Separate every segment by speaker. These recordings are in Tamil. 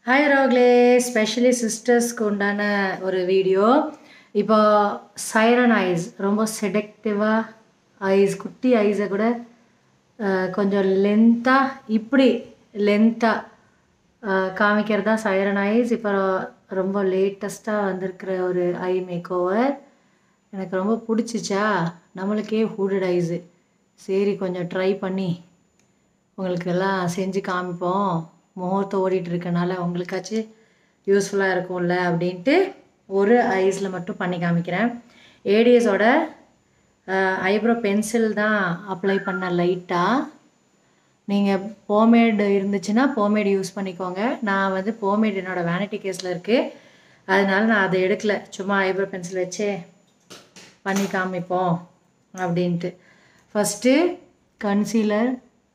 Speaker 1: ஹாய் ரோக்லே ஸ்பெஷலி சிஸ்டர்ஸ்க்கு உண்டான ஒரு வீடியோ இப்போ சைரன் ஐஸ் ரொம்ப செடக்டிவாக ஐஸ் குட்டி ஐஸை கூட அஹ், கொஞ்சம் லென்த்தாக இப்படி லென்த்தாக காமிக்கிறதா சைரன் ஐஸ் இப்போ ரொம்ப லேட்டஸ்ட்டாக வந்திருக்கிற ஒரு ஐ மேக் ஓவர் எனக்கு ரொம்ப பிடிச்சிச்சா நம்மளுக்கே ஹூடட் ஐஸு சரி கொஞ்சம் ட்ரை பண்ணி உங்களுக்கு எல்லாம் செஞ்சு காமிப்போம் முகூர்த்தம் ஓடிட்டு இருக்கனால உங்களுக்காச்சும் யூஸ்ஃபுல்லாக இருக்கும்ல அப்படின்ட்டு ஒரு ஐஸில் மட்டும் பண்ணி காமிக்கிறேன் ஏடிஎஸோட ஐப்ரோ பென்சில் தான் அப்ளை பண்ண லைட்டாக நீங்கள் போமேடு இருந்துச்சுன்னா போமேடு யூஸ் பண்ணிக்கோங்க நான் வந்து போமேடு என்னோடய வேனிட்டி கேஸில் இருக்குது அதனால நான் அதை எடுக்கல சும்மா ஐப்ரோ பென்சில் வச்சே பண்ணி காமிப்போம் அப்படின்ட்டு ஃபஸ்ட்டு கன்சீலர்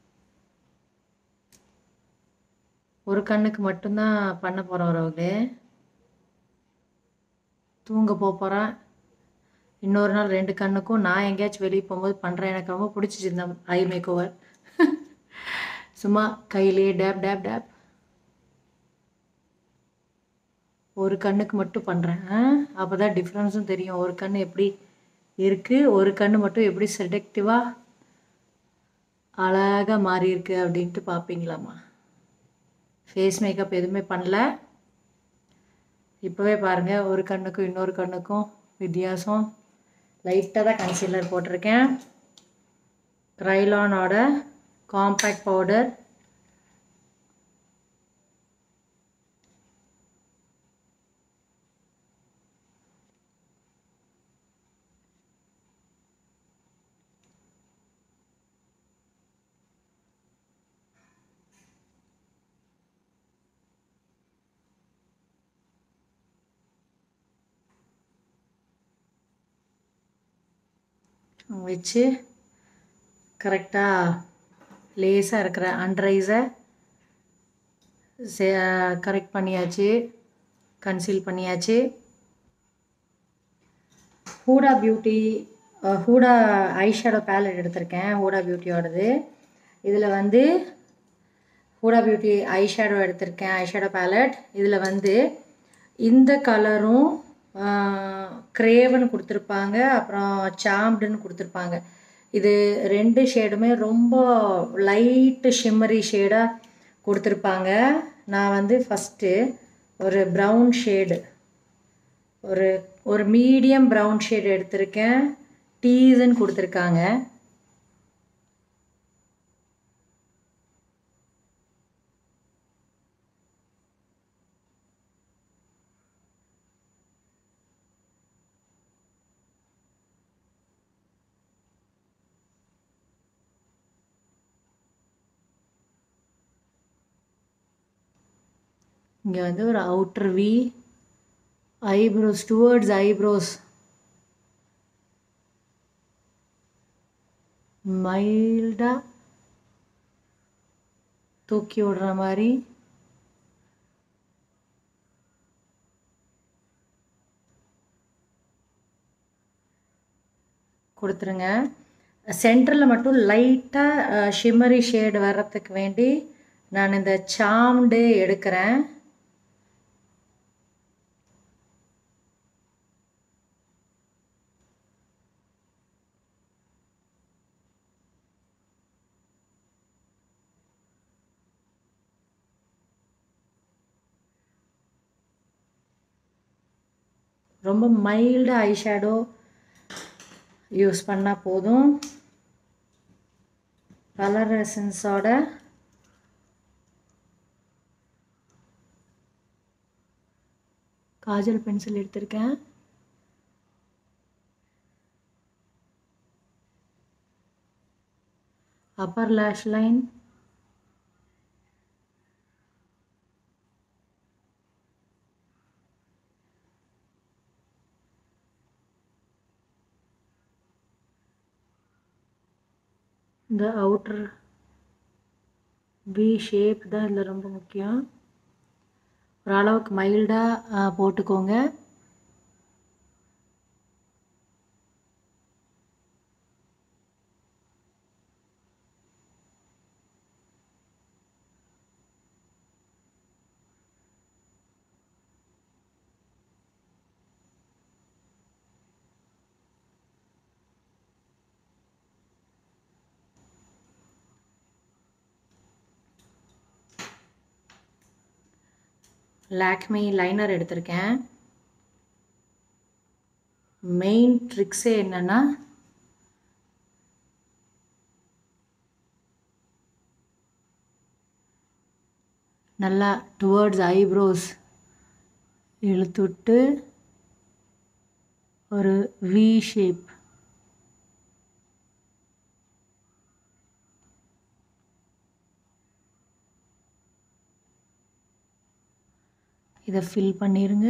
Speaker 1: ஒரு கண்ணுக்கு மட்டும்தான் பண்ண போகிறோம் ரோகு தூங்க போகிறேன் இன்னொரு நாள் ரெண்டு கண்ணுக்கும் நான் எங்கேயாச்சும் வெளியே போகும்போது பண்ணுறேன் எனக்கு ரொம்ப பிடிச்சிச்சு இந்த ஐ மேக் ஓவர் சும்மா கையிலேயே டேப் டேப் டேப் ஒரு கண்ணுக்கு மட்டும் பண்ணுறேன் அப்போ தான் டிஃப்ரென்ஸும் தெரியும் ஒரு கண் எப்படி இருக்குது ஒரு கண் மட்டும் எப்படி செடக்டிவாக அழகாக மாறி இருக்கு அப்படின்ட்டு பார்ப்பீங்களாம்மா ஃபேஸ் மேக்கப் எதுவுமே பண்ணல இப்போவே பாருங்கள் ஒரு கண்ணுக்கும் இன்னொரு கண்ணுக்கும் வித்தியாசம் லைட்டாக தான் கன்சீலர் போட்டிருக்கேன் க்ரைலானோட காம்பேக்ட் பவுடர் வச்சு கரெக்டாக லேசாக இருக்கிற அண்ட்ரைஸை சே கரெக்ட் பண்ணியாச்சு கன்சீல் பண்ணியாச்சு Huda beauty Huda eyeshadow palette எடுத்திருக்கேன் ஹூடா பியூட்டியோடது இதில் வந்து ஹூடா பியூட்டி ஐஷேடோ எடுத்திருக்கேன் ஐஷேடோ பேலட் இதில் வந்து இந்த கலரும் கிரேவன் கொடுத்துருப்பாங்க அப்புறம் சாம்டுன்னு கொடுத்துருப்பாங்க இது ரெண்டு ஷேடுமே ரொம்ப லைட்டு ஷிம்மரி ஷேடாக கொடுத்துருப்பாங்க நான் வந்து ஃபஸ்ட்டு ஒரு ப்ரௌன் ஷேடு ஒரு ஒரு மீடியம் ப்ரௌன் ஷேட் எடுத்திருக்கேன் டீஸ்ன்னு கொடுத்துருக்காங்க இங்கே வந்து ஒரு outer V eyebrows towards eyebrows மைல்டாக தூக்கி விடுற மாதிரி கொடுத்துருங்க சென்டரில் மட்டும் லைட்டாக ஷிம்மரி ஷேடு வர்றதுக்கு வேண்டி நான் இந்த சாம்டு எடுக்கிறேன் ரொம்ப மைல்டு ஐஷேடோ யூஸ் பண்ணால் போதும் கலர் எசன்ஸோட காஜல் பென்சில் எடுத்திருக்கேன் அப்பர் லேஷ் லைன் இந்த அவுட்டர் வி ஷேப் தான் இதில் ரொம்ப முக்கியம் ஓரளவுக்கு மைல்டாக போட்டுக்கோங்க லாக்மி லைனர் எடுத்திருக்கேன் மெயின் ட்ரிக்ஸே என்னென்னா நல்லா டுவர்ட்ஸ் ஐப்ரோஸ் இழுத்துவிட்டு ஒரு வி ஷேப் இதை ஃபில் பண்ணிடுங்க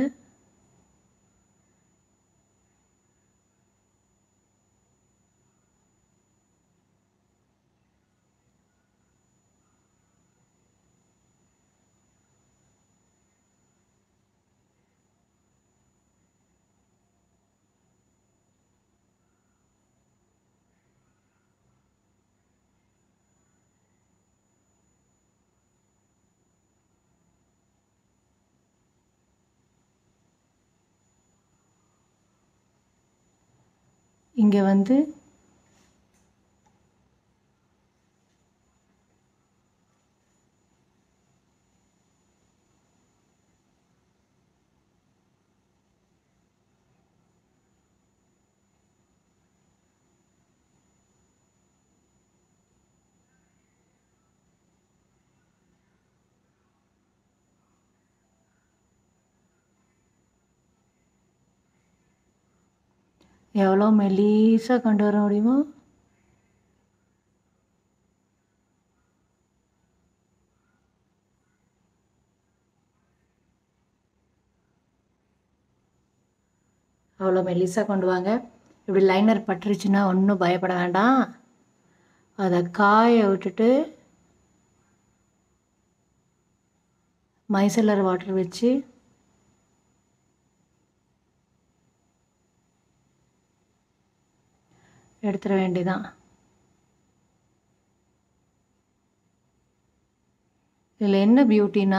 Speaker 1: இங்கே வந்து எவ்வளோ மெலீஸாக கொண்டு வர முடியுமோ அவ்வளோ மெல்லிஸாக கொண்டு வாங்க இப்படி லைனர் பட்டுருச்சுன்னா ஒன்றும் பயப்பட வேண்டாம் அதை காய விட்டுட்டு மைசலர் வாட்டர் வச்சு எடுத்துட வேண்டியதான் இதில் என்ன பியூட்டினா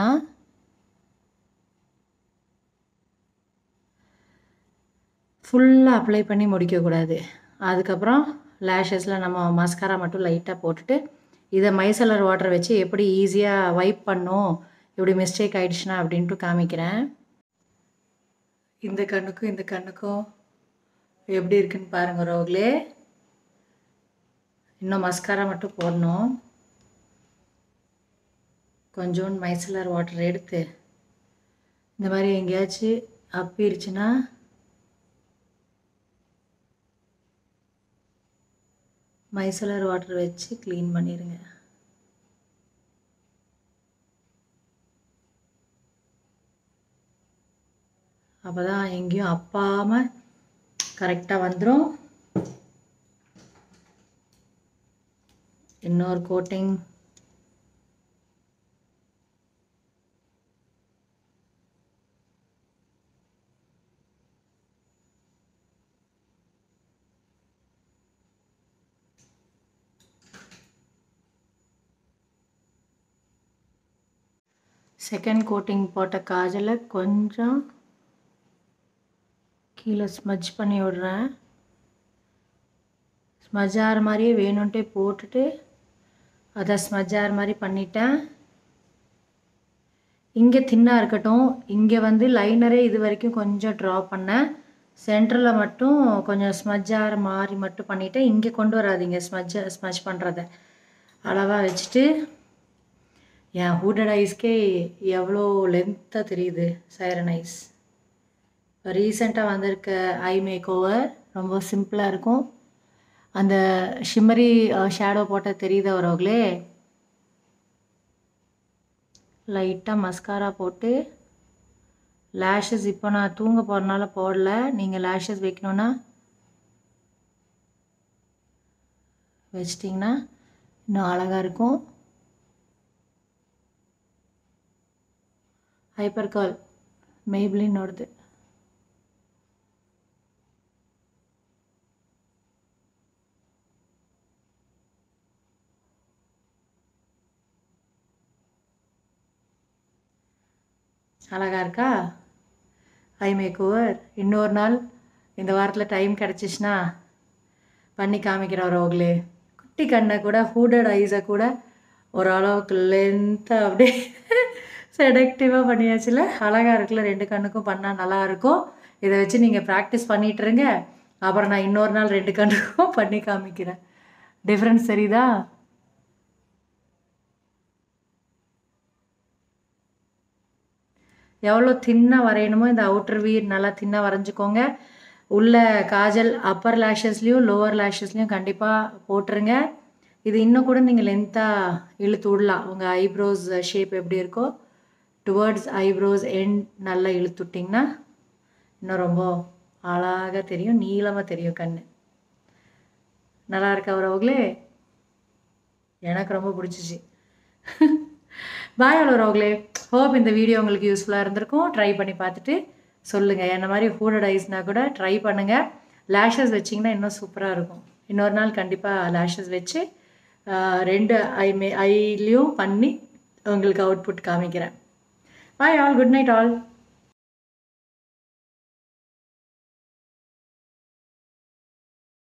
Speaker 1: ஃபுல்லாக அப்ளை பண்ணி முடிக்கக்கூடாது அதுக்கப்புறம் லேஷஸில் நம்ம மஸ்காரா மட்டும் லைட்டாக போட்டுட்டு இதை மைசலர் வாட்டர் வச்சு எப்படி ஈஸியாக வைப் பண்ணும் இப்படி மிஸ்டேக் ஆயிடுச்சுன்னா அப்படின்ட்டு காமிக்கிறேன் இந்த கண்ணுக்கும் இந்த கண்ணுக்கும் எப்படி இருக்குன்னு பாருங்க ரோக்லே இன்னும் மஸ்காரா மட்டும் போடணும் கொஞ்சோண்டு மைசலர் வாட்டர் எடுத்து இந்த மாதிரி எங்கேயாச்சும் அப்பிருச்சுன்னா மைசலர் வாட்டர் வச்சு க்ளீன் பண்ணிடுங்க அப்போ தான் எங்கேயும் அப்பாமல் கரெக்டாக வந்துடும் இன்னொரு கோட்டிங் செகண்ட் கோட்டிங் போட்ட காஜலை கொஞ்சம் கீழே ஸ்மஜ் பண்ணி விடுறேன் ஸ்மஜ் ஆகிற மாதிரியே வேணும்ன்ட்டே போட்டுட்டு அதை ஸ்மஜ் ஆகிற மாதிரி பண்ணிட்டேன் இங்கே தின்னாக இருக்கட்டும் இங்கே வந்து லைனரே இது வரைக்கும் கொஞ்சம் ட்ரா பண்ணேன் சென்டரில் மட்டும் கொஞ்சம் ஸ்மஜ் ஆகிற மாதிரி மட்டும் பண்ணிவிட்டேன் இங்கே கொண்டு வராதிங்க ஸ்மஜ் ஸ்மஜ் பண்ணுறத அளவாக வச்சுட்டு என் ஹூடட் ஐஸ்க்கே எவ்வளோ லென்த்தாக தெரியுது சைரன் ஐஸ் இப்போ ரீசெண்டாக வந்திருக்க ஐ மேக் ஓவர் ரொம்ப சிம்பிளாக இருக்கும் அந்த ஷிம்மரி ஷேடோ போட்ட தெரியுது வரவங்களே லைட்டாக மஸ்காரா போட்டு லேஷஸ் இப்போ நான் தூங்க போகிறனால போடல நீங்கள் லேஷஸ் வைக்கணுன்னா வச்சிட்டிங்கன்னா இன்னும் அழகாக இருக்கும் ஹைப்பர் கால் மெய்பிளினோடது அழகா இருக்கா ஐ மேக் ஓவர் இன்னொரு நாள் இந்த வாரத்தில் டைம் கிடச்சிச்சின்னா பண்ணி காமிக்கிறேன் ரோக்லே குட்டி கண்ணை கூட ஹூடட் ஐஸை கூட ஓரளவுக்கு லென்த்தாக அப்படியே செடக்டிவாக பண்ணியாச்சுல அழகாக இருக்குல்ல ரெண்டு கண்ணுக்கும் பண்ணால் நல்லா இருக்கும் இதை வச்சு நீங்கள் ப்ராக்டிஸ் பண்ணிட்டு இருங்க அப்புறம் நான் இன்னொரு நாள் ரெண்டு கண்ணுக்கும் பண்ணி காமிக்கிறேன் டிஃப்ரென்ஸ் தெரியுதா எவ்வளோ தின்னாக வரையணுமோ இந்த அவுட்டர் வீர் நல்லா தின்னாக வரைஞ்சிக்கோங்க உள்ள காஜல் அப்பர் லேஷஸ்லேயும் லோவர் லேஷஸ்லேயும் கண்டிப்பாக போட்டுருங்க இது இன்னும் கூட நீங்கள் லென்த்தாக இழுத்து விடலாம் உங்கள் ஐப்ரோஸ் ஷேப் எப்படி இருக்கோ டுவர்ட்ஸ் ஐப்ரோஸ் எண்ட் நல்லா இழுத்து விட்டிங்கன்னா இன்னும் ரொம்ப அழகாக தெரியும் நீளமாக தெரியும் கண் நல்லா இருக்கா உறவுகளே எனக்கு ரொம்ப பிடிச்சிச்சு பாய் உறவுகளே ஹோப் இந்த வீடியோ உங்களுக்கு யூஸ்ஃபுல்லாக இருந்திருக்கும் ட்ரை பண்ணி பார்த்துட்டு சொல்லுங்கள் என்ன மாதிரி ஹூடட் ஐஸ்னால் கூட ட்ரை பண்ணுங்கள் லேஷஸ் வச்சிங்கன்னா இன்னும் சூப்பராக இருக்கும் இன்னொரு நாள் கண்டிப்பாக லேஷஸ் வச்சு ஆஹ், ரெண்டு ஐ மே ஐலையும் பண்ணி உங்களுக்கு அவுட்புட் காமிக்கிறேன் bye all good night all